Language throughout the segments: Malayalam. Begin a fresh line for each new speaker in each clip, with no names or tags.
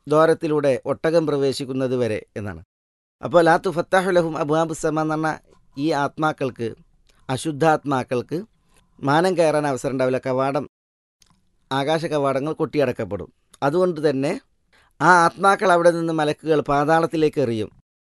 ദ്വാരത്തിലൂടെ ഒട്ടകം പ്രവേശിക്കുന്നത് വരെ എന്നാണ് അപ്പോൾ ലാത്തു ഫത്താഹുലഹും അബുഹാബ് സമ എന്ന് പറഞ്ഞ ഈ ആത്മാക്കൾക്ക് അശുദ്ധാത്മാക്കൾക്ക് മാനം കയറാൻ അവസരം ഉണ്ടാവില്ല കവാടം ആകാശ കവാടങ്ങൾ കൊട്ടിയടക്കപ്പെടും അതുകൊണ്ട് തന്നെ ആ ആത്മാക്കൾ അവിടെ നിന്ന് മലക്കുകൾ പാതാളത്തിലേക്ക് എറിയും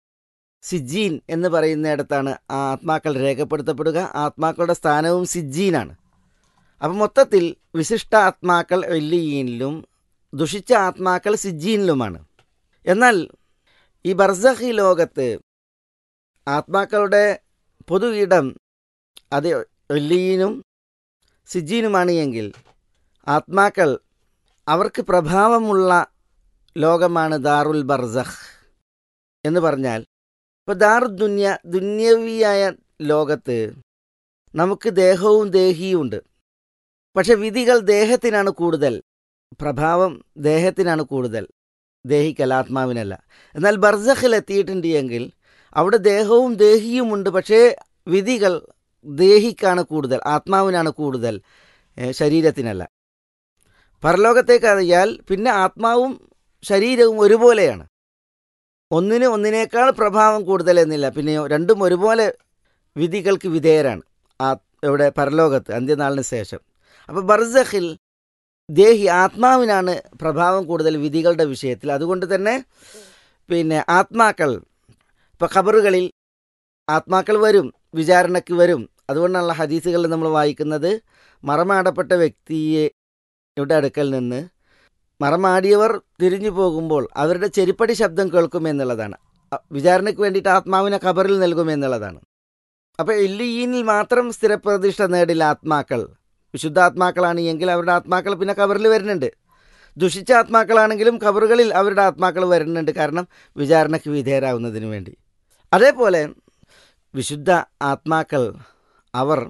സിജീൻ എന്ന് പറയുന്നിടത്താണ് ആ ആത്മാക്കൾ രേഖപ്പെടുത്തപ്പെടുക ആത്മാക്കളുടെ സ്ഥാനവും സിജീനാണ് അപ്പം മൊത്തത്തിൽ വിശിഷ്ട ആത്മാക്കൾ എല്ലിയീനിലും ദുഷിച്ച ആത്മാക്കൾ സിജീനിലുമാണ് എന്നാൽ ഈ ബർസഖി ലോകത്ത് ആത്മാക്കളുടെ പൊതു ഇടം അത് എല്ലിയീനും സിജീനുമാണ് എങ്കിൽ ആത്മാക്കൾ അവർക്ക് പ്രഭാവമുള്ള ലോകമാണ് ദാറുൽ ബർസഖ് എന്ന് പറഞ്ഞാൽ ഇപ്പോൾ ദാറു ദുന്യ ദുന്യവിയായ ലോകത്ത് നമുക്ക് ദേഹവും ദേഹിയും ഉണ്ട് പക്ഷെ വിധികൾ ദേഹത്തിനാണ് കൂടുതൽ പ്രഭാവം ദേഹത്തിനാണ് കൂടുതൽ ദേഹിക്കല്ല ആത്മാവിനല്ല എന്നാൽ ബർസഖിൽ എത്തിയിട്ടുണ്ട് എങ്കിൽ അവിടെ ദേഹവും ദേഹിയുമുണ്ട് പക്ഷേ വിധികൾ ദേഹിക്കാണ് കൂടുതൽ ആത്മാവിനാണ് കൂടുതൽ ഏ, ശരീരത്തിനല്ല പരലോകത്തേക്ക് അറിയാൽ പിന്നെ ആത്മാവും ശരീരവും ഒരുപോലെയാണ് ഒന്നിന് ഒന്നിനേക്കാൾ പ്രഭാവം കൂടുതൽ എന്നില്ല പിന്നെയോ രണ്ടും ഒരുപോലെ വിധികൾക്ക് വിധേയരാണ് ആ ഇവിടെ പരലോകത്ത് അന്ത്യനാളിന് ശേഷം അപ്പോൾ ബർസഖിൽ ദേഹി ആത്മാവിനാണ് പ്രഭാവം കൂടുതൽ വിധികളുടെ വിഷയത്തിൽ അതുകൊണ്ട് തന്നെ പിന്നെ ആത്മാക്കൾ ഇപ്പോൾ ഖബറുകളിൽ ആത്മാക്കൾ വരും വിചാരണയ്ക്ക് വരും അതുകൊണ്ടാണല്ലോ ഹദീസുകളിൽ നമ്മൾ വായിക്കുന്നത് മറമാടപ്പെട്ട വ്യക്തിയെ യുടെ അടുക്കൽ നിന്ന് മറമാടിയവർ തിരിഞ്ഞു പോകുമ്പോൾ അവരുടെ ചെരിപ്പടി ശബ്ദം കേൾക്കുമെന്നുള്ളതാണ് അ- വിചാരണയ്ക്ക് വേണ്ടിയിട്ട് ആത്മാവിനെ ഖബറിൽ നൽകുമെന്നുള്ളതാണ് അപ്പോൾ എല്ലിയീനിൽ മാത്രം സ്ഥിരപ്രതിഷ്ഠ നേടില്ല ആത്മാക്കൾ വിശുദ്ധാത്മാക്കളാണ് എങ്കിൽ അവരുടെ ആത്മാക്കൾ പിന്നെ ഖബറിൽ വരുന്നുണ്ട് ദുഷിച്ച ആത്മാക്കളാണെങ്കിലും ഖബറുകളിൽ അവരുടെ ആത്മാക്കൾ വരുന്നുണ്ട് കാരണം വിചാരണയ്ക്ക് വിധേയരാകുന്നതിന് വേണ്ടി അതേപോലെ വിശുദ്ധ ആത്മാക്കൾ അവർ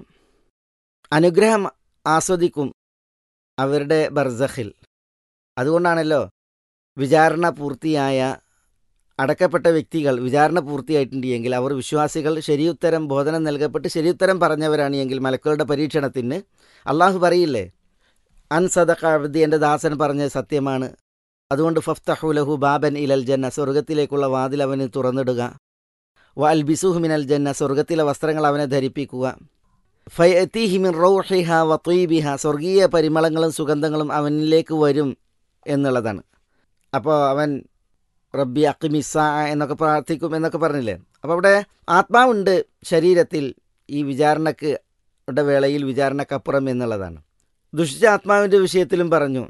അനുഗ്രഹം ആസ്വദിക്കും അവരുടെ ബർസഖിൽ അതുകൊണ്ടാണല്ലോ വിചാരണ പൂർത്തിയായ അടക്കപ്പെട്ട വ്യക്തികൾ വിചാരണ പൂർത്തിയായിട്ടുണ്ട് എങ്കിൽ അവർ വിശ്വാസികൾ ശരിയുത്തരം ബോധനം നൽകപ്പെട്ട് ശരിയുത്തരം പറഞ്ഞവരാണ് എങ്കിൽ മലക്കളുടെ പരീക്ഷണത്തിന് അള്ളാഹു പറയില്ലേ അൻ സദഖ അബ്ദി എൻ്റെ ദാസൻ പറഞ്ഞത് സത്യമാണ് അതുകൊണ്ട് ഫഫ്തഹുലഹു ബാബൻ ഇലൽ ജന്ന സ്വർഗത്തിലേക്കുള്ള വാതിൽ അവന് തുറന്നിടുക വ അൽ ബിസുഹു മിനൽ ജന്ന സ്വർഗത്തിലെ വസ്ത്രങ്ങൾ അവനെ ധരിപ്പിക്കുക ഫയത്തിഹിമിൻ റൗഹിഹ വത്വീബിഹ സ്വർഗീയ പരിമളങ്ങളും സുഗന്ധങ്ങളും അവനിലേക്ക് വരും എന്നുള്ളതാണ് അപ്പോൾ അവൻ റബ്ബി അക്കിമിസ എന്നൊക്കെ പ്രാർത്ഥിക്കും എന്നൊക്കെ പറഞ്ഞില്ലേ അപ്പോൾ അവിടെ ആത്മാവുണ്ട് ശരീരത്തിൽ ഈ വിചാരണക്ക് യുടെ വേളയിൽ വിചാരണക്കപ്പുറം എന്നുള്ളതാണ് ദുഷിച്ച ആത്മാവിൻ്റെ വിഷയത്തിലും പറഞ്ഞു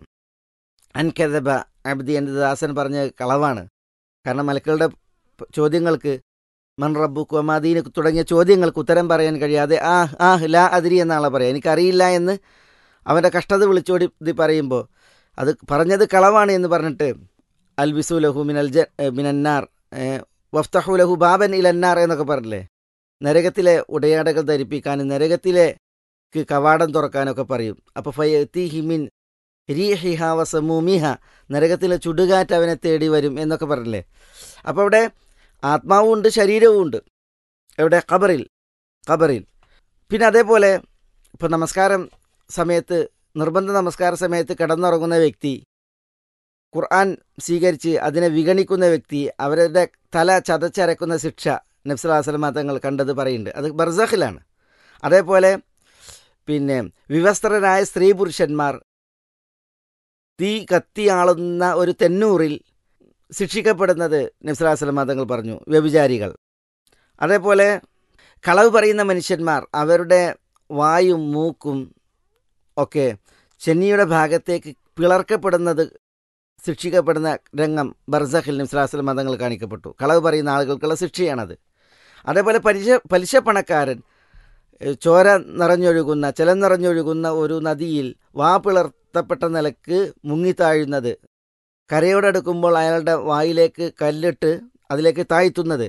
അൻകദബ അബ്ദി എൻ്റെ ദാസൻ പറഞ്ഞ കളവാണ് കാരണം മലക്കളുടെ ചോദ്യങ്ങൾക്ക് മൺ റബ്ബുക്ക് ഒമാദീന് തുടങ്ങിയ ചോദ്യങ്ങൾക്ക് ഉത്തരം പറയാൻ കഴിയാതെ ആ ആ ലാ അതിരി എന്നാണ് പറയുക എനിക്കറിയില്ല എന്ന് അവൻ്റെ കഷ്ടത വിളിച്ചോടി ഇത് പറയുമ്പോൾ അത് പറഞ്ഞത് കളവാണ് എന്ന് പറഞ്ഞിട്ട് അൽബിസു ലഹു മിനൽ ജ മിനന്നാർ വഫ്തഹു ലഹു ബാബൻ ഇലന്നാർ എന്നൊക്കെ പറഞ്ഞില്ലേ നരകത്തിലെ ഉടയാടകൾ ധരിപ്പിക്കാനും നരകത്തിലെ ക്ക് കവാടം തുറക്കാനൊക്കെ പറയും അപ്പോൾ ഫയത്തി ഹിമിൻ രീഹിഹ വസമൂമിഹ നരകത്തിലെ ചുടുകാറ്റ് അവനെ തേടി വരും എന്നൊക്കെ പറഞ്ഞില്ലേ അപ്പോൾ അവിടെ ആത്മാവും ഉണ്ട് ശരീരവും ഉണ്ട് എവിടെ ഖബറിൽ ഖബറിൽ പിന്നെ അതേപോലെ ഇപ്പോൾ നമസ്കാരം സമയത്ത് നിർബന്ധ നമസ്കാര സമയത്ത് കിടന്നുറങ്ങുന്ന വ്യക്തി ഖുർആൻ സ്വീകരിച്ച് അതിനെ വിഗണിക്കുന്ന വ്യക്തി അവരുടെ തല ചതച്ചരക്കുന്ന ശിക്ഷ നബ്സലാസ്ലമ തങ്ങൾ കണ്ടത് പറയുന്നുണ്ട് അത് ബർസഖിലാണ് അതേപോലെ പിന്നെ വിവസ്ത്രരായ സ്ത്രീ പുരുഷന്മാർ തീ കത്തിയാളുന്ന ഒരു തെന്നൂറിൽ ശിക്ഷിക്കപ്പെടുന്നത് നബ്സലാസ്ലമ തങ്ങൾ പറഞ്ഞു വ്യഭിചാരികൾ അതേപോലെ കളവ് പറയുന്ന മനുഷ്യന്മാർ അവരുടെ വായും മൂക്കും ഒക്കെ ചെന്നിയുടെ ഭാഗത്തേക്ക് പിളർക്കപ്പെടുന്നത് ശിക്ഷിക്കപ്പെടുന്ന രംഗം ബർസഖിൽ നിസ്ലാസ്ലം മതങ്ങൾ കാണിക്കപ്പെട്ടു കളവ് പറയുന്ന ആളുകൾക്കുള്ള ശിക്ഷയാണത് അതേപോലെ പലിശ പലിശ പണക്കാരൻ ഏഹ്, ചോര നിറഞ്ഞൊഴുകുന്ന ചെലം നിറഞ്ഞൊഴുകുന്ന ഒരു നദിയിൽ വാ പിളർത്തപ്പെട്ട നിലക്ക് മുങ്ങിത്താഴുന്നത് കരയോടടുക്കുമ്പോൾ അയാളുടെ വായിലേക്ക് കല്ലിട്ട് അതിലേക്ക് താഴ്ത്തുന്നത്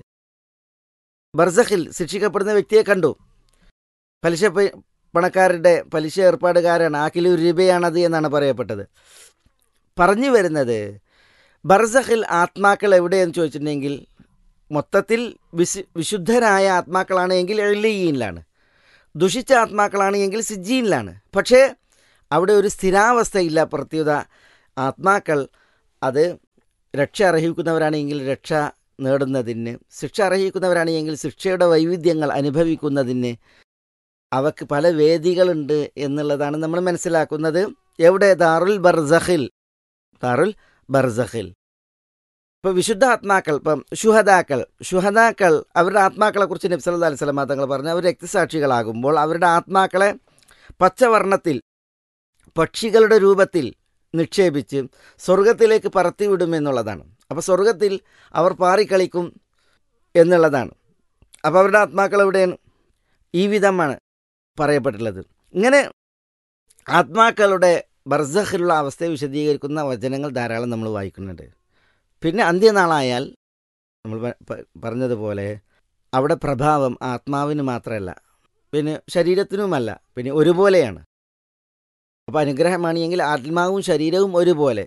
ബർസഖിൽ ശിക്ഷിക്കപ്പെടുന്ന വ്യക്തിയെ കണ്ടു പലിശ പ- പണക്കാരുടെ പലിശ ഏർപ്പാടുകാരാണ് ആ കിലോ രൂപയാണത് എന്നാണ് പറയപ്പെട്ടത് പറഞ്ഞു വരുന്നത് ബർസഖിൽ ആത്മാക്കൾ എവിടെയെന്ന് ചോദിച്ചിട്ടുണ്ടെങ്കിൽ മൊത്തത്തിൽ വിശു വിശുദ്ധരായ ആത്മാക്കളാണ് എങ്കിൽ എള്ളിയീനിലാണ് ദുഷിച്ച ആത്മാക്കളാണ് എങ്കിൽ സിജീനിലാണ് പക്ഷേ അവിടെ ഒരു സ്ഥിരാവസ്ഥയില്ല പ്രത്യുത ആത്മാക്കൾ അത് രക്ഷ അർഹിക്കുന്നവരാണെങ്കിൽ രക്ഷ നേടുന്നതിന് ശിക്ഷ അർഹിക്കുന്നവരാണെങ്കിൽ ശിക്ഷയുടെ വൈവിധ്യങ്ങൾ അനുഭവിക്കുന്നതിന് അവക്ക് പല വേദികളുണ്ട് എന്നുള്ളതാണ് നമ്മൾ മനസ്സിലാക്കുന്നത് എവിടെ ദാറുൽ ബർസഖിൽ ദാറുൽ ബർസഖിൽ ഇപ്പോൾ വിശുദ്ധ ആത്മാക്കൾ ഇപ്പം ശുഹദാക്കൾ ശുഹദാക്കൾ അവരുടെ ആത്മാക്കളെ കുറിച്ച് നബ്സല്ലാ അലൈഹി സ്വലമാ തങ്ങൾ പറഞ്ഞു അവർ രക്തസാക്ഷികളാകുമ്പോൾ അവരുടെ ആത്മാക്കളെ പച്ചവർണ്ണത്തിൽ പക്ഷികളുടെ രൂപത്തിൽ നിക്ഷേപിച്ച് സ്വർഗത്തിലേക്ക് പറത്തിവിടുമെന്നുള്ളതാണ് അപ്പോൾ സ്വർഗത്തിൽ അവർ പാറിക്കളിക്കും എന്നുള്ളതാണ് അപ്പോൾ അവരുടെ ആത്മാക്കൾ എവിടെയാണ് ഈ വിധമാണ് പറയപ്പെട്ടിട്ടുള്ളത് ഇങ്ങനെ ആത്മാക്കളുടെ ബർസഖിലുള്ള അവസ്ഥയെ വിശദീകരിക്കുന്ന വചനങ്ങൾ ധാരാളം നമ്മൾ വായിക്കുന്നുണ്ട് പിന്നെ അന്ത്യനാളായാൽ നമ്മൾ പറഞ്ഞതുപോലെ അവിടെ പ്രഭാവം ആത്മാവിന് മാത്രമല്ല പിന്നെ ശരീരത്തിനുമല്ല പിന്നെ ഒരുപോലെയാണ് അപ്പോൾ അനുഗ്രഹമാണെങ്കിൽ ആത്മാവും ശരീരവും ഒരുപോലെ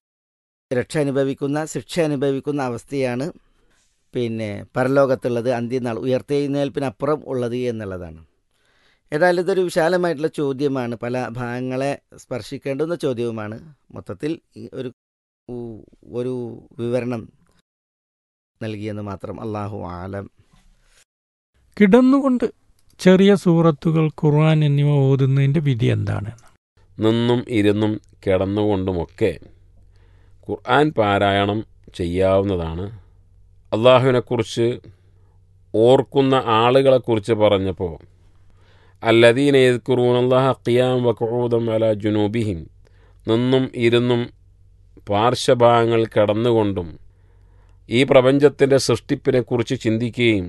രക്ഷ അനുഭവിക്കുന്ന ശിക്ഷ അനുഭവിക്കുന്ന അവസ്ഥയാണ് പിന്നെ പരലോകത്തുള്ളത് അന്ത്യനാൾ ഉയർത്തെഴുന്നേൽപ്പിനപ്പുറം ഉള്ളത് എന്നുള്ളതാണ് ഏതായാലും ഇതൊരു വിശാലമായിട്ടുള്ള ചോദ്യമാണ് പല ഭാഗങ്ങളെ സ്പർശിക്കേണ്ടുന്ന ചോദ്യവുമാണ് മൊത്തത്തിൽ ഒരു ഒരു വിവരണം നൽകിയെന്ന് മാത്രം അള്ളാഹു ആലം
കിടന്നുകൊണ്ട് ചെറിയ സൂറത്തുകൾ ഖുർആൻ എന്നിവ ഓതുന്നതിൻ്റെ വിധി എന്താണ്
നിന്നും ഇരുന്നും കിടന്നുകൊണ്ടുമൊക്കെ ഖുർആൻ പാരായണം ചെയ്യാവുന്നതാണ് അള്ളാഹുവിനെക്കുറിച്ച് ഓർക്കുന്ന ആളുകളെക്കുറിച്ച് പറഞ്ഞപ്പോൾ അല്ലദീന യദ്കുറൂൻ അള്ളാഹ ഖിയാം വഖൂദം അല ജുനൂബിഹിം നിന്നും ഇരുന്നും പാർശ്വഭാഗങ്ങൾ കടന്നുകൊണ്ടും ഈ പ്രപഞ്ചത്തിൻ്റെ സൃഷ്ടിപ്പിനെക്കുറിച്ച് ചിന്തിക്കുകയും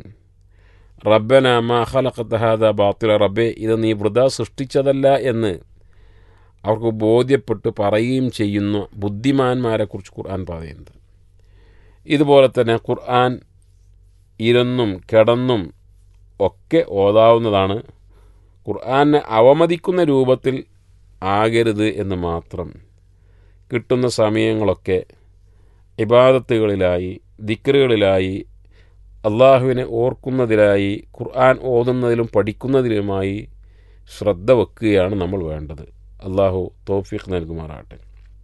റബ്ബന മാ ഖലഖത്തഹാദ ബാത്തുല റബ്ബെ ഇത് നീ വൃത സൃഷ്ടിച്ചതല്ല എന്ന് അവർക്ക് ബോധ്യപ്പെട്ട് പറയുകയും ചെയ്യുന്ന ബുദ്ധിമാന്മാരെക്കുറിച്ച് ഖുർആൻ പറയുന്നത് ഇതുപോലെ തന്നെ ഖുർആൻ ഇരുന്നും കിടന്നും ഒക്കെ ഓതാവുന്നതാണ് ഖുർആനെ അവമതിക്കുന്ന രൂപത്തിൽ ആകരുത് എന്ന് മാത്രം കിട്ടുന്ന സമയങ്ങളൊക്കെ ഇബാദത്തുകളിലായി ദിക്കറുകളിലായി അള്ളാഹുവിനെ ഓർക്കുന്നതിലായി ഖുർആൻ ഓതുന്നതിലും പഠിക്കുന്നതിലുമായി ശ്രദ്ധ വെക്കുകയാണ് നമ്മൾ വേണ്ടത് അള്ളാഹു തോഫിഖ് നൽകുമാറാട്ടെ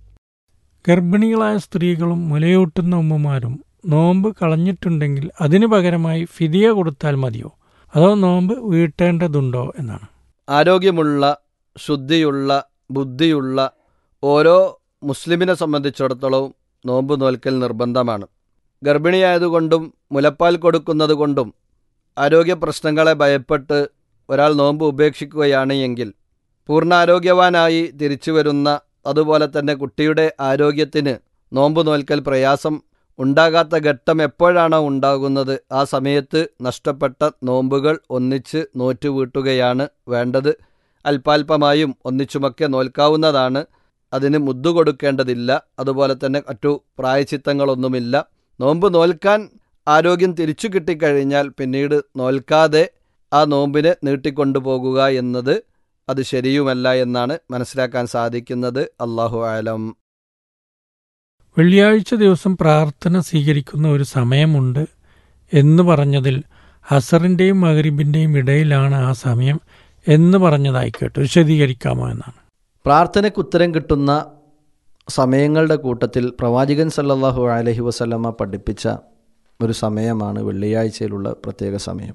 ഗർഭിണികളായ സ്ത്രീകളും മുലയൂട്ടുന്ന ഉമ്മമാരും നോമ്പ് കളഞ്ഞിട്ടുണ്ടെങ്കിൽ അതിനു പകരമായി ഫിദിയ കൊടുത്താൽ മതിയോ അതോ നോമ്പ് വീട്ടേണ്ടതുണ്ടോ എന്നാണ്
ആരോഗ്യമുള്ള ശുദ്ധിയുള്ള ബുദ്ധിയുള്ള ഓരോ മുസ്ലിമിനെ സംബന്ധിച്ചിടത്തോളം നോമ്പ് നോൽക്കൽ നിർബന്ധമാണ് ഗർഭിണിയായതുകൊണ്ടും മുലപ്പാൽ കൊടുക്കുന്നത് കൊണ്ടും ആരോഗ്യ പ്രശ്നങ്ങളെ ഭയപ്പെട്ട് ഒരാൾ നോമ്പ് ഉപേക്ഷിക്കുകയാണ് എങ്കിൽ പൂർണ്ണാരോഗ്യവാനായി തിരിച്ചു വരുന്ന അതുപോലെ തന്നെ കുട്ടിയുടെ ആരോഗ്യത്തിന് നോമ്പ് നോൽക്കൽ പ്രയാസം ഉണ്ടാകാത്ത ഘട്ടം എപ്പോഴാണോ ഉണ്ടാകുന്നത് ആ സമയത്ത് നഷ്ടപ്പെട്ട നോമ്പുകൾ ഒന്നിച്ച് നോറ്റുവീട്ടുകയാണ് വേണ്ടത് അല്പാൽപമായും ഒന്നിച്ചുമൊക്കെ നോൽക്കാവുന്നതാണ് അതിന് മുദ്ദു കൊടുക്കേണ്ടതില്ല അതുപോലെ തന്നെ മറ്റു പ്രായച്ചിത്തങ്ങളൊന്നുമില്ല നോമ്പ് നോൽക്കാൻ ആരോഗ്യം തിരിച്ചു കിട്ടിക്കഴിഞ്ഞാൽ പിന്നീട് നോൽക്കാതെ ആ നോമ്പിനെ നീട്ടിക്കൊണ്ടുപോകുക എന്നത് അത് ശരിയുമല്ല എന്നാണ് മനസ്സിലാക്കാൻ സാധിക്കുന്നത് അള്ളാഹു ആലം
വെള്ളിയാഴ്ച ദിവസം പ്രാർത്ഥന സ്വീകരിക്കുന്ന ഒരു സമയമുണ്ട് എന്ന് പറഞ്ഞതിൽ ഹസറിൻ്റെയും മഹരിബിൻ്റെയും ഇടയിലാണ് ആ സമയം എന്ന് പറഞ്ഞതായി കേട്ടു വിശദീകരിക്കാമോ എന്നാണ്
പ്രാർത്ഥനയ്ക്ക് ഉത്തരം കിട്ടുന്ന സമയങ്ങളുടെ കൂട്ടത്തിൽ പ്രവാചകൻ സല്ലല്ലാഹു അലഹി വസല്ലമ്മ പഠിപ്പിച്ച ഒരു സമയമാണ് വെള്ളിയാഴ്ചയിലുള്ള പ്രത്യേക സമയം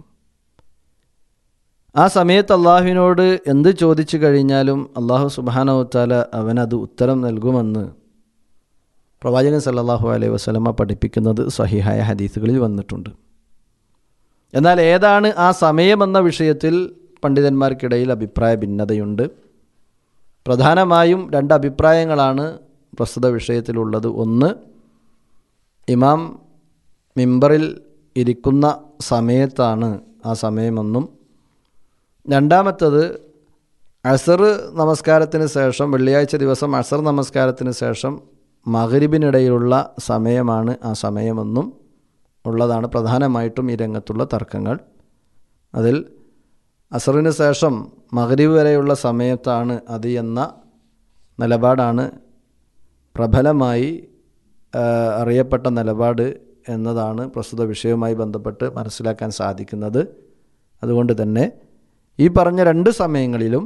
ആ സമയത്ത് അള്ളാഹുവിനോട് എന്ത് ചോദിച്ചു കഴിഞ്ഞാലും അള്ളാഹു സുബാനവത്താല അവനത് ഉത്തരം നൽകുമെന്ന് പ്രവാചകൻ സല്ലല്ലാഹു അലൈഹി വസല്ലമ പഠിപ്പിക്കുന്നത് സഹിഹായ ഹദീസുകളിൽ വന്നിട്ടുണ്ട് എന്നാൽ ഏതാണ് ആ സമയമെന്ന വിഷയത്തിൽ പണ്ഡിതന്മാർക്കിടയിൽ അഭിപ്രായ ഭിന്നതയുണ്ട് പ്രധാനമായും രണ്ട് അഭിപ്രായങ്ങളാണ് പ്രസ്തുത വിഷയത്തിലുള്ളത് ഒന്ന് ഇമാം മിമ്പറിൽ ഇരിക്കുന്ന സമയത്താണ് ആ സമയമെന്നും രണ്ടാമത്തത് അസർ നമസ്കാരത്തിന് ശേഷം വെള്ളിയാഴ്ച ദിവസം അസർ നമസ്കാരത്തിന് ശേഷം മകരിബിനിടയിലുള്ള സമയമാണ് ആ സമയമെന്നും ഉള്ളതാണ് പ്രധാനമായിട്ടും ഈ രംഗത്തുള്ള തർക്കങ്ങൾ അതിൽ അസറിന് ശേഷം മകരിബ് വരെയുള്ള സമയത്താണ് അത് എന്ന നിലപാടാണ് പ്രബലമായി അറിയപ്പെട്ട നിലപാട് എന്നതാണ് പ്രസ്തുത വിഷയവുമായി ബന്ധപ്പെട്ട് മനസ്സിലാക്കാൻ സാധിക്കുന്നത് അതുകൊണ്ട് തന്നെ ഈ പറഞ്ഞ രണ്ട് സമയങ്ങളിലും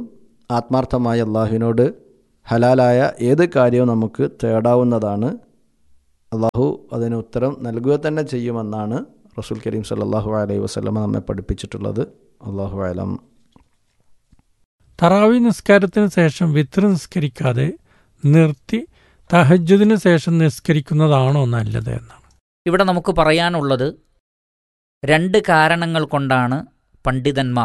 ആത്മാർത്ഥമായ അള്ളാഹുവിനോട് ഹലാലായ ഏത് കാര്യവും നമുക്ക് തേടാവുന്നതാണ് അള്ളാഹു അതിന് ഉത്തരം നൽകുക തന്നെ ചെയ്യുമെന്നാണ് റസൂൽ കരീം സല്ലല്ലാഹു അലൈഹി വസല്ലമ നമ്മെ പഠിപ്പിച്ചിട്ടുള്ളത് അള്ളാഹു അലം
തറാവി നിസ്കാരത്തിന് ശേഷം വിത്ര നിസ്കരിക്കാതെ നിർത്തി തഹജ്ജുദിന് ശേഷം നിസ്കരിക്കുന്നതാണോ നല്ലത് എന്നാണ്
ഇവിടെ നമുക്ക് പറയാനുള്ളത് രണ്ട് കാരണങ്ങൾ കൊണ്ടാണ് പണ്ഡിതന്മാർ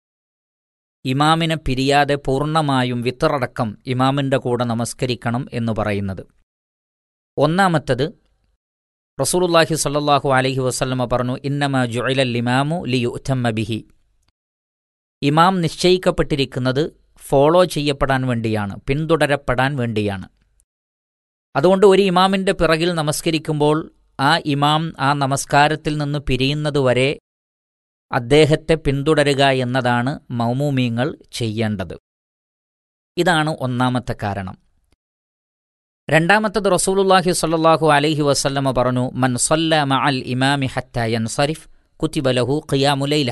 ഇമാമിനെ പിരിയാതെ പൂർണ്ണമായും വിത്തറടക്കം ഇമാമിൻ്റെ കൂടെ നമസ്കരിക്കണം എന്ന് പറയുന്നത് ഒന്നാമത്തത് റസൂലുള്ളാഹി സ്വല്ലല്ലാഹു അലൈഹി വസല്ലമ പറഞ്ഞു ഇന്നമ ജുഇലൽ ഇമാമു ലിയുത്തമ്മ ബിഹി ഇമാം നിശ്ചയിക്കപ്പെട്ടിരിക്കുന്നത് ഫോളോ ചെയ്യപ്പെടാൻ വേണ്ടിയാണ് പിന്തുടരപ്പെടാൻ വേണ്ടിയാണ് അതുകൊണ്ട് ഒരു ഇമാമിൻ്റെ പിറകിൽ നമസ്കരിക്കുമ്പോൾ ആ ഇമാം ആ നമസ്കാരത്തിൽ നിന്ന് പിരിയുന്നതുവരെ അദ്ദേഹത്തെ പിന്തുടരുക എന്നതാണ് മൗമൂമീങ്ങൾ ചെയ്യേണ്ടത് ഇതാണ് ഒന്നാമത്തെ കാരണം രണ്ടാമത്തത് റസൂലുള്ളാഹി സ്വല്ലല്ലാഹു അലൈഹി വസല്ലമ പറഞ്ഞു മൻ സല്ല മഅൽ ഇമാമി ഹത്ത യൻസരിഫ് കുതിബ ലഹു ഖിയാമുലൈല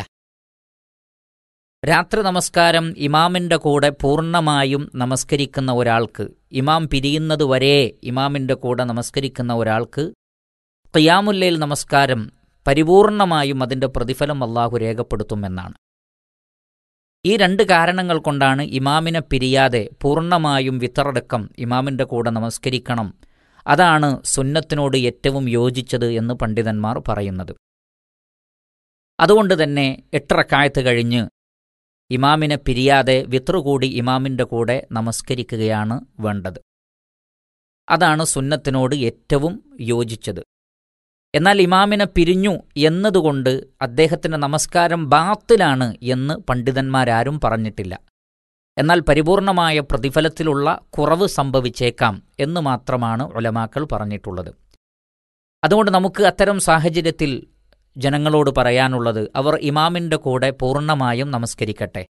രാത്രി നമസ്കാരം ഇമാമിൻ്റെ കൂടെ പൂർണ്ണമായും നമസ്കരിക്കുന്ന ഒരാൾക്ക് ഇമാം പിരിയുന്നതുവരെ ഇമാമിൻ്റെ കൂടെ നമസ്കരിക്കുന്ന ഒരാൾക്ക് ഖിയാമുല്ലയിൽ നമസ്കാരം പരിപൂർണമായും അതിൻ്റെ പ്രതിഫലം അള്ളാഹു രേഖപ്പെടുത്തുമെന്നാണ് ഈ രണ്ട് കാരണങ്ങൾ കൊണ്ടാണ് ഇമാമിനെ പിരിയാതെ പൂർണ്ണമായും വിത്തറടക്കം ഇമാമിൻ്റെ കൂടെ നമസ്കരിക്കണം അതാണ് സുന്നത്തിനോട് ഏറ്റവും യോജിച്ചത് എന്ന് പണ്ഡിതന്മാർ പറയുന്നത് അതുകൊണ്ട് തന്നെ എട്ടറക്കായത്ത് കഴിഞ്ഞ് ഇമാമിനെ പിരിയാതെ വിത്രു കൂടി ഇമാമിൻ്റെ കൂടെ നമസ്കരിക്കുകയാണ് വേണ്ടത് അതാണ് സുന്നത്തിനോട് ഏറ്റവും യോജിച്ചത് എന്നാൽ ഇമാമിനെ പിരിഞ്ഞു എന്നതുകൊണ്ട് അദ്ദേഹത്തിൻ്റെ നമസ്കാരം ബാത്തിലാണ് എന്ന് പണ്ഡിതന്മാരാരും പറഞ്ഞിട്ടില്ല എന്നാൽ പരിപൂർണമായ പ്രതിഫലത്തിലുള്ള കുറവ് സംഭവിച്ചേക്കാം എന്ന് മാത്രമാണ് ഉലമാക്കൾ പറഞ്ഞിട്ടുള്ളത് അതുകൊണ്ട് നമുക്ക് അത്തരം സാഹചര്യത്തിൽ ജനങ്ങളോട് പറയാനുള്ളത് അവർ ഇമാമിൻ്റെ കൂടെ പൂർണ്ണമായും നമസ്കരിക്കട്ടെ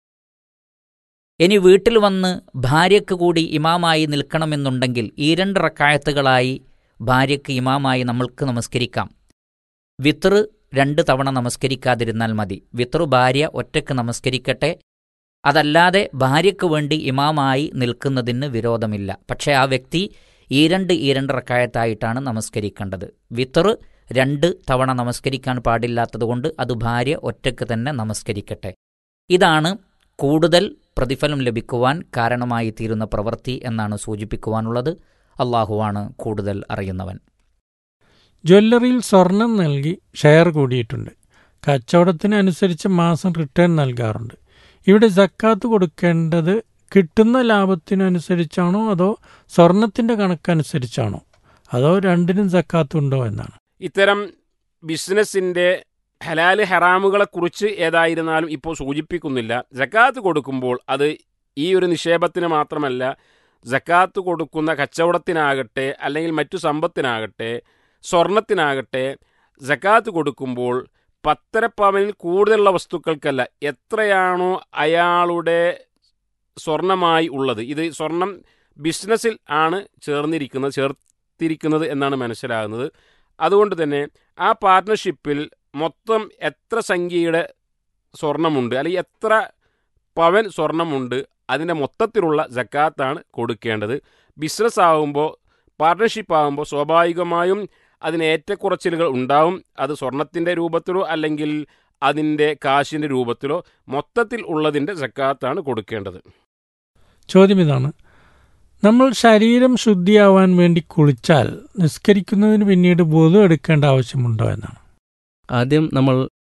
ഇനി വീട്ടിൽ വന്ന് ഭാര്യയ്ക്ക് കൂടി ഇമാമായി നിൽക്കണമെന്നുണ്ടെങ്കിൽ ഈ രണ്ട് റക്കായത്തുകളായി ഭാര്യയ്ക്ക് ഇമാമായി നമ്മൾക്ക് നമസ്കരിക്കാം വിത്തർ രണ്ട് തവണ നമസ്കരിക്കാതിരുന്നാൽ മതി വിത്തർ ഭാര്യ ഒറ്റയ്ക്ക് നമസ്കരിക്കട്ടെ അതല്ലാതെ ഭാര്യയ്ക്ക് വേണ്ടി ഇമാമായി നിൽക്കുന്നതിന് വിരോധമില്ല പക്ഷേ ആ വ്യക്തി ഈ രണ്ട് ഈ രണ്ട് റക്കായത്തായിട്ടാണ് നമസ്കരിക്കേണ്ടത് വിത്തർ രണ്ട് തവണ നമസ്കരിക്കാൻ പാടില്ലാത്തതുകൊണ്ട് അത് ഭാര്യ ഒറ്റയ്ക്ക് തന്നെ നമസ്കരിക്കട്ടെ ഇതാണ് കൂടുതൽ പ്രതിഫലം ലഭിക്കുവാൻ കാരണമായി തീരുന്ന പ്രവൃത്തി എന്നാണ് സൂചിപ്പിക്കുവാനുള്ളത് അള്ളാഹുവാണ് കൂടുതൽ അറിയുന്നവൻ
ജ്വല്ലറിയിൽ സ്വർണം നൽകി ഷെയർ കൂടിയിട്ടുണ്ട് കച്ചവടത്തിനനുസരിച്ച് മാസം റിട്ടേൺ നൽകാറുണ്ട് ഇവിടെ ജക്കാത്ത് കൊടുക്കേണ്ടത് കിട്ടുന്ന ലാഭത്തിനനുസരിച്ചാണോ അതോ സ്വർണത്തിന്റെ കണക്കനുസരിച്ചാണോ അതോ രണ്ടിനും ജക്കാത്ത് ഉണ്ടോ എന്നാണ്
ഇത്തരം ബിസിനസ്സിൻ്റെ ഹലാല് ഹറാമുകളെക്കുറിച്ച് ഏതായിരുന്നാലും ഇപ്പോൾ സൂചിപ്പിക്കുന്നില്ല ജക്കാത്ത് കൊടുക്കുമ്പോൾ അത് ഈ ഒരു നിക്ഷേപത്തിന് മാത്രമല്ല ജക്കാത്ത് കൊടുക്കുന്ന കച്ചവടത്തിനാകട്ടെ അല്ലെങ്കിൽ മറ്റു സമ്പത്തിനാകട്ടെ സ്വർണത്തിനാകട്ടെ ജക്കാത്ത് കൊടുക്കുമ്പോൾ പത്തര പവനിൽ കൂടുതലുള്ള വസ്തുക്കൾക്കല്ല എത്രയാണോ അയാളുടെ സ്വർണമായി ഉള്ളത് ഇത് സ്വർണം ബിസിനസ്സിൽ ആണ് ചേർന്നിരിക്കുന്നത് ചേർത്തിരിക്കുന്നത് എന്നാണ് മനസ്സിലാകുന്നത് അതുകൊണ്ട് തന്നെ ആ പാർട്ട്ണർഷിപ്പിൽ മൊത്തം എത്ര സംഖ്യയുടെ സ്വർണമുണ്ട് അല്ലെങ്കിൽ എത്ര പവൻ സ്വർണമുണ്ട് അതിൻ്റെ മൊത്തത്തിലുള്ള ജക്കാത്താണ് കൊടുക്കേണ്ടത് ബിസിനസ് ആകുമ്പോൾ പാർട്ട്ണർഷിപ്പ് ആകുമ്പോൾ സ്വാഭാവികമായും അതിന് ഏറ്റക്കുറച്ചിലുകൾ ഉണ്ടാവും അത് സ്വർണത്തിൻ്റെ രൂപത്തിലോ അല്ലെങ്കിൽ അതിൻ്റെ കാശിൻ്റെ രൂപത്തിലോ മൊത്തത്തിൽ ഉള്ളതിൻ്റെ ജക്കാത്താണ് കൊടുക്കേണ്ടത്
ചോദ്യം ഇതാണ് നമ്മൾ ശരീരം ശുദ്ധിയാവാൻ വേണ്ടി കുളിച്ചാൽ നിസ്കരിക്കുന്നതിന് പിന്നീട് ബോധം എടുക്കേണ്ട ആവശ്യമുണ്ടോ എന്നാണ്
ആദ്യം നമ്മൾ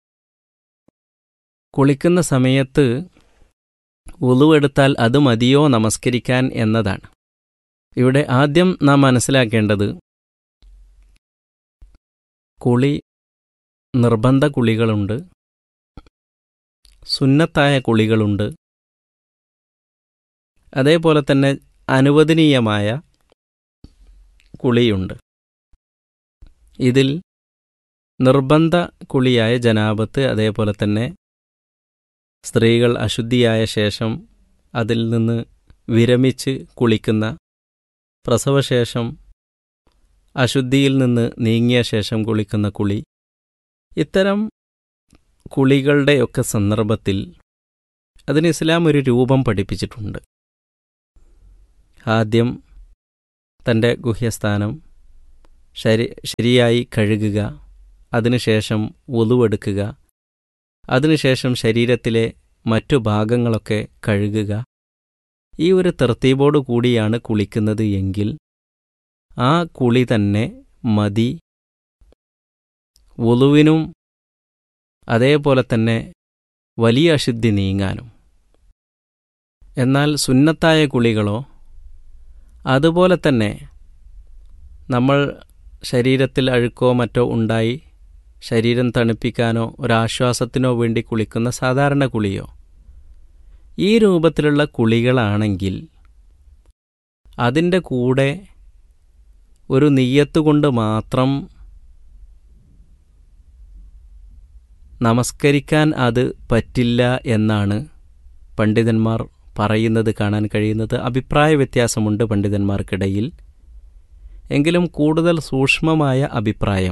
കുളിക്കുന്ന സമയത്ത് ഉളുവെടുത്താൽ അത് മതിയോ നമസ്കരിക്കാൻ എന്നതാണ് ഇവിടെ ആദ്യം നാം മനസ്സിലാക്കേണ്ടത് കുളി നിർബന്ധ കുളികളുണ്ട് സുന്നത്തായ കുളികളുണ്ട് അതേപോലെ തന്നെ അനുവദനീയമായ കുളിയുണ്ട് ഇതിൽ നിർബന്ധ കുളിയായ ജനാപത്ത് അതേപോലെ തന്നെ സ്ത്രീകൾ അശുദ്ധിയായ ശേഷം അതിൽ നിന്ന് വിരമിച്ച് കുളിക്കുന്ന പ്രസവശേഷം അശുദ്ധിയിൽ നിന്ന് നീങ്ങിയ ശേഷം കുളിക്കുന്ന കുളി ഇത്തരം കുളികളുടെയൊക്കെ സന്ദർഭത്തിൽ അതിന് ഇസ്ലാം ഒരു രൂപം പഠിപ്പിച്ചിട്ടുണ്ട് ആദ്യം തൻ്റെ ഗുഹ്യസ്ഥാനം ശരി ശരിയായി കഴുകുക അതിനുശേഷം ഒലുവെടുക്കുക അതിനുശേഷം ശരീരത്തിലെ മറ്റു ഭാഗങ്ങളൊക്കെ കഴുകുക ഈ ഒരു തെർത്തീബോടു കൂടിയാണ് കുളിക്കുന്നത് എങ്കിൽ ആ കുളി തന്നെ മതി ഒലുവിനും അതേപോലെ തന്നെ വലിയ അശുദ്ധി നീങ്ങാനും എന്നാൽ സുന്നത്തായ കുളികളോ അതുപോലെ തന്നെ നമ്മൾ ശരീരത്തിൽ അഴുക്കോ മറ്റോ ഉണ്ടായി ശരീരം തണുപ്പിക്കാനോ ഒരാശ്വാസത്തിനോ വേണ്ടി കുളിക്കുന്ന സാധാരണ കുളിയോ ഈ രൂപത്തിലുള്ള കുളികളാണെങ്കിൽ അതിൻ്റെ കൂടെ ഒരു നെയ്യത്ത് കൊണ്ട് മാത്രം നമസ്കരിക്കാൻ അത് പറ്റില്ല എന്നാണ് പണ്ഡിതന്മാർ പറയുന്നത് കാണാൻ കഴിയുന്നത് അഭിപ്രായ വ്യത്യാസമുണ്ട് പണ്ഡിതന്മാർക്കിടയിൽ എങ്കിലും കൂടുതൽ സൂക്ഷ്മമായ അഭിപ്രായം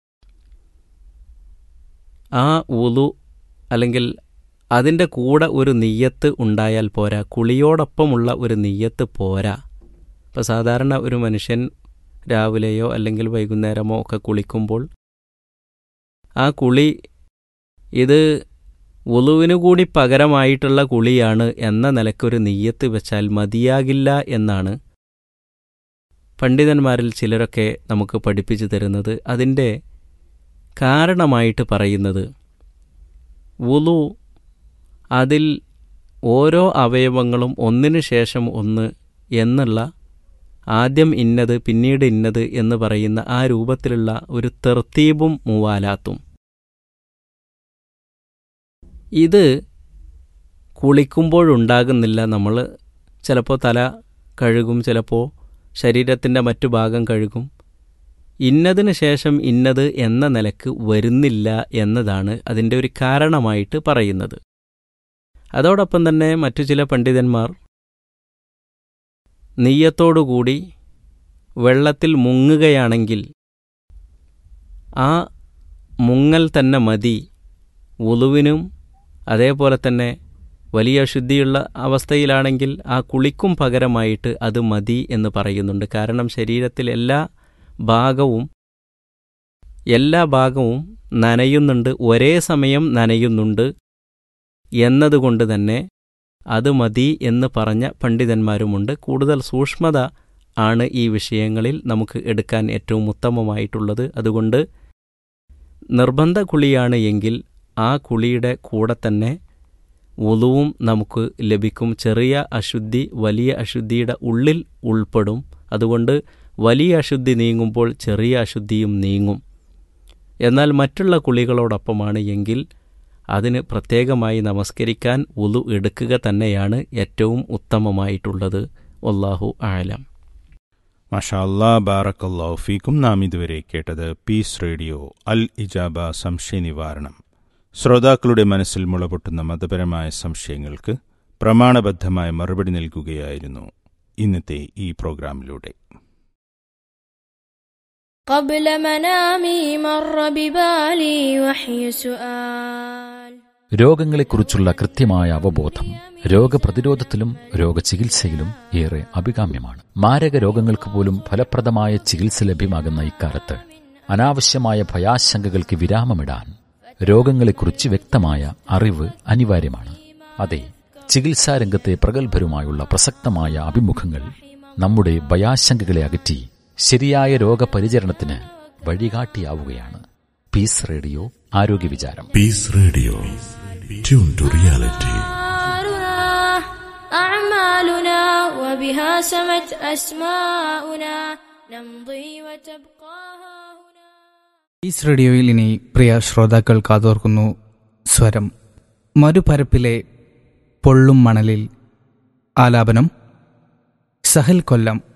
ആ ഉലു അല്ലെങ്കിൽ അതിൻ്റെ കൂടെ ഒരു നെയ്യത്ത് ഉണ്ടായാൽ പോരാ കുളിയോടൊപ്പമുള്ള ഒരു നെയ്യത്ത് പോരാ ഇപ്പോൾ സാധാരണ ഒരു മനുഷ്യൻ രാവിലെയോ അല്ലെങ്കിൽ വൈകുന്നേരമോ ഒക്കെ കുളിക്കുമ്പോൾ ആ കുളി ഇത് ഉളുവിനു കൂടി പകരമായിട്ടുള്ള കുളിയാണ് എന്ന നിലക്കൊരു നെയ്യത്ത് വെച്ചാൽ മതിയാകില്ല എന്നാണ് പണ്ഡിതന്മാരിൽ ചിലരൊക്കെ നമുക്ക് പഠിപ്പിച്ചു തരുന്നത് അതിൻ്റെ കാരണമായിട്ട് പറയുന്നത് ഉളു അതിൽ ഓരോ അവയവങ്ങളും ഒന്നിനു ശേഷം ഒന്ന് എന്നുള്ള ആദ്യം ഇന്നത് പിന്നീട് ഇന്നത് എന്ന് പറയുന്ന ആ രൂപത്തിലുള്ള ഒരു തെർത്തീബും മൂവാലാത്തും ഇത് കുളിക്കുമ്പോഴുണ്ടാകുന്നില്ല നമ്മൾ ചിലപ്പോൾ തല കഴുകും ചിലപ്പോൾ ശരീരത്തിൻ്റെ മറ്റു ഭാഗം കഴുകും ഇന്നതിന് ശേഷം ഇന്നത് എന്ന നിലക്ക് വരുന്നില്ല എന്നതാണ് അതിൻ്റെ ഒരു കാരണമായിട്ട് പറയുന്നത് അതോടൊപ്പം തന്നെ മറ്റു ചില പണ്ഡിതന്മാർ നെയ്യത്തോടുകൂടി വെള്ളത്തിൽ മുങ്ങുകയാണെങ്കിൽ ആ മുങ്ങൽ തന്നെ മതി ഉളുവിനും അതേപോലെ തന്നെ വലിയ ശുദ്ധിയുള്ള അവസ്ഥയിലാണെങ്കിൽ ആ കുളിക്കും പകരമായിട്ട് അത് മതി എന്ന് പറയുന്നുണ്ട് കാരണം ശരീരത്തിൽ എല്ലാ ഭാഗവും എല്ലാ ഭാഗവും നനയുന്നുണ്ട് ഒരേ സമയം നനയുന്നുണ്ട് എന്നതുകൊണ്ട് തന്നെ അത് മതി എന്ന് പറഞ്ഞ പണ്ഡിതന്മാരുമുണ്ട് കൂടുതൽ സൂക്ഷ്മത ആണ് ഈ വിഷയങ്ങളിൽ നമുക്ക് എടുക്കാൻ ഏറ്റവും ഉത്തമമായിട്ടുള്ളത് അതുകൊണ്ട് നിർബന്ധ കുളിയാണ് എങ്കിൽ ആ കുളിയുടെ കൂടെ തന്നെ ഉളുവും നമുക്ക് ലഭിക്കും ചെറിയ അശുദ്ധി വലിയ അശുദ്ധിയുടെ ഉള്ളിൽ ഉൾപ്പെടും അതുകൊണ്ട് വലിയ അശുദ്ധി നീങ്ങുമ്പോൾ ചെറിയ അശുദ്ധിയും നീങ്ങും എന്നാൽ മറ്റുള്ള കുളികളോടൊപ്പമാണ് എങ്കിൽ അതിന് പ്രത്യേകമായി നമസ്കരിക്കാൻ ഉലു എടുക്കുക തന്നെയാണ് ഏറ്റവും ഉത്തമമായിട്ടുള്ളത് ഒല്ലാഹു ആലം
മഷാല്ലാ ബാറക്കല്ലാഹു ഫീക്കും നാം ഇതുവരെ കേട്ടത് പീസ് റേഡിയോ അൽ ഇജാബ സംശയ നിവാരണം ശ്രോതാക്കളുടെ മനസ്സിൽ മുളപൊട്ടുന്ന മതപരമായ സംശയങ്ങൾക്ക് പ്രമാണബദ്ധമായ മറുപടി നൽകുകയായിരുന്നു ഇന്നത്തെ ഈ പ്രോഗ്രാമിലൂടെ
قبل منامي مر ببالي وحي سؤال
രോഗങ്ങളെക്കുറിച്ചുള്ള കൃത്യമായ അവബോധം രോഗപ്രതിരോധത്തിലും രോഗചികിത്സയിലും ഏറെ അഭികാമ്യമാണ് മാരക രോഗങ്ങൾക്ക് പോലും ഫലപ്രദമായ ചികിത്സ ലഭ്യമാകുന്ന ഇക്കാലത്ത് അനാവശ്യമായ ഭയാശങ്കകൾക്ക് വിരാമമിടാൻ രോഗങ്ങളെക്കുറിച്ച് വ്യക്തമായ അറിവ് അനിവാര്യമാണ് അതെ ചികിത്സാരംഗത്തെ പ്രഗത്ഭരുമായുള്ള പ്രസക്തമായ അഭിമുഖങ്ങൾ നമ്മുടെ ഭയാശങ്കകളെ അകറ്റി ശരിയായ രോഗപരിചരണത്തിന് വഴികാട്ടിയാവുകയാണ് പീസ് റേഡിയോ ആരോഗ്യ വിചാരം
Peace Radio. Tune to reality.
أعمالنا أعمالنا وبها سمت أسماؤنا نمضي وتبقى هنا
ഈസ് റേഡിയോയിൽ ഇനി പ്രിയ ശ്രോതാക്കൾ കാതോർക്കുന്നു സ്വരം മരുപരപ്പിലെ പൊള്ളും മണലിൽ ആലാപനം സഹൽ കൊല്ലം